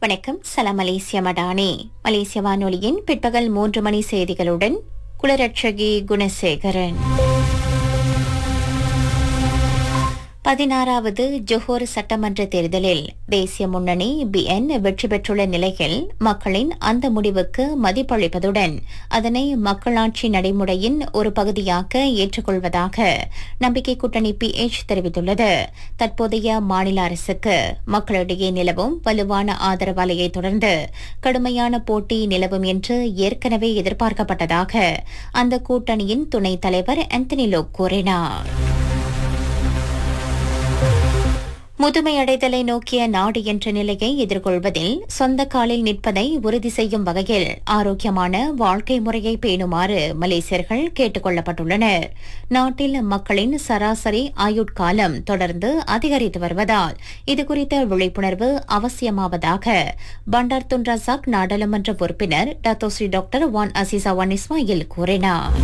வணக்கம் சலாம் மலேசிய மடானி மலேசிய வானொலியின் பிற்பகல் மூன்று மணி செய்திகளுடன் குலரட்சகி குணசேகரன் பதினாறாவது ஜொஹோர் சட்டமன்ற தேர்தலில் தேசிய முன்னணி பிஎன் வெற்றி பெற்றுள்ள நிலையில் மக்களின் அந்த முடிவுக்கு மதிப்பளிப்பதுடன் அதனை மக்களாட்சி நடைமுறையின் ஒரு பகுதியாக ஏற்றுக்கொள்வதாக நம்பிக்கை கூட்டணி பிஎச் தெரிவித்துள்ளது தற்போதைய மாநில அரசுக்கு மக்களிடையே நிலவும் வலுவான ஆதரவு அலையை தொடர்ந்து கடுமையான போட்டி நிலவும் என்று ஏற்கனவே எதிர்பார்க்கப்பட்டதாக அந்த கூட்டணியின் துணைத் தலைவர் ஆந்தனி லோக் கூறினார் முதுமை அடைதலை நோக்கிய நாடு என்ற நிலையை எதிர்கொள்வதில் சொந்த காலில் நிற்பதை உறுதி செய்யும் வகையில் ஆரோக்கியமான வாழ்க்கை முறையை பேணுமாறு மலேசியர்கள் கேட்டுக் கொள்ளப்பட்டுள்ளனர் நாட்டில் மக்களின் சராசரி ஆயுட்காலம் தொடர்ந்து அதிகரித்து வருவதால் இதுகுறித்த விழிப்புணர்வு அவசியமாவதாக பண்டார் துன் ரசாக் நாடாளுமன்ற உறுப்பினர் Datuk Seri doctor Wan Azizah Wan Ismail கூறினார்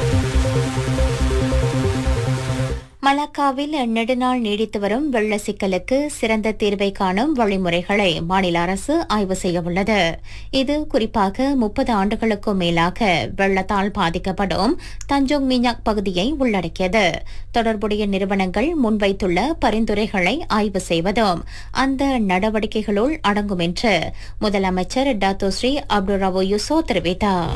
மலாக்காவில் நெடுநாள் நீடித்து வரும் வெள்ள சிக்கலுக்கு சிறந்த தீர்வை காணும் வழிமுறைகளை மாநில அரசு ஆய்வு செய்யவுள்ளது இது குறிப்பாக முப்பது ஆண்டுகளுக்கும் மேலாக வெள்ளத்தால் பாதிக்கப்படும் தஞ்சோங் மிஞ்சாக் பகுதியை உள்ளடக்கியது தொடர்புடைய நிறுவனங்கள் முன்வைத்துள்ள பரிந்துரைகளை ஆய்வு செய்வதும் அந்த நடவடிக்கைகளுள் அடங்கும் என்று முதலமைச்சர் டாத்தோஸ்ரீ அப்துல் ரவோ யூசோ தெரிவித்தார்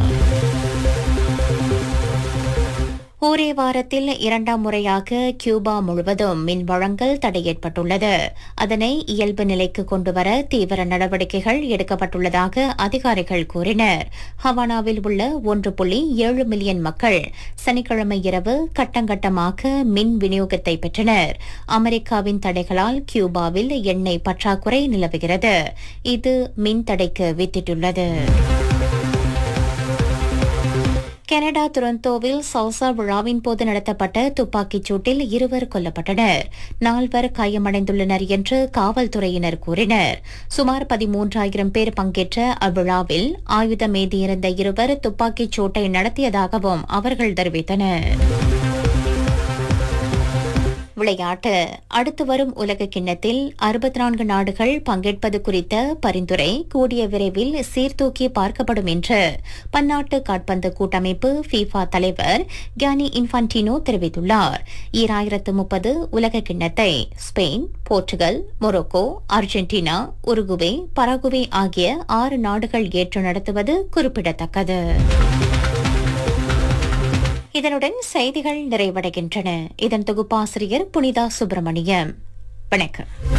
ஒரே வாரத்தில் இரண்டாம் முறையாக கியூபா முழுவதும் மின் வழங்கல் தடை ஏற்பட்டுள்ளது அதனை இயல்பு நிலைக்கு கொண்டுவர தீவிர நடவடிக்கைகள் எடுக்கப்பட்டுள்ளதாக அதிகாரிகள் கூறினர் ஹவானாவில் உள்ள ஒன்று புள்ளி ஏழு மில்லியன் மக்கள் சனிக்கிழமை இரவு கட்டங்கட்டமாக மின் விநியோகத்தை பெற்றனர் அமெரிக்காவின் தடைகளால் கியூபாவில் எண்ணெய் பற்றாக்குறை நிலவுகிறது இது மின் தடைக்கு வித்திட்டுள்ளது கனடா துரந்தோவில் சல்சா விழாவின் போது நடத்தப்பட்ட துப்பாக்கிச் சூட்டில் இருவர் கொல்லப்பட்டனர் நால்வர் காயமடைந்துள்ளனர் என்று காவல்துறையினர் கூறினர் சுமார் பதிமூன்றாயிரம் பேர் பங்கேற்ற அவ்விழாவில் ஆயுதம் ஏந்தியிருந்த இருவர் துப்பாக்கிச் சூட்டை நடத்தியதாகவும் அவர்கள் தெரிவித்தனர் விளையாட்டு அடுத்து வரும் உலக கிண்ணத்தில் அறுபத்தி நான்கு நாடுகள் பங்கேற்பது குறித்த பரிந்துரை கூடிய விரைவில் சீர்தூக்கி பார்க்கப்படும் என்று பன்னாட்டு காட்பந்து கூட்டமைப்பு ஃபீஃபா தலைவர் கியானி இன்ஃபான்டினோ தெரிவித்துள்ளார் ஈராயிரத்து முப்பது உலக கிண்ணத்தை Spain Portugal Morocco Argentina Uruguay Paraguay ஆகிய ஆறு நாடுகள் ஏற்று நடத்துவது குறிப்பிடத்தக்கது இதனுடன் செய்திகள் நிறைவடைகின்றன இதன் தொகுப்பாசிரியர் புனிதா சுப்பிரமணியம் வணக்கம்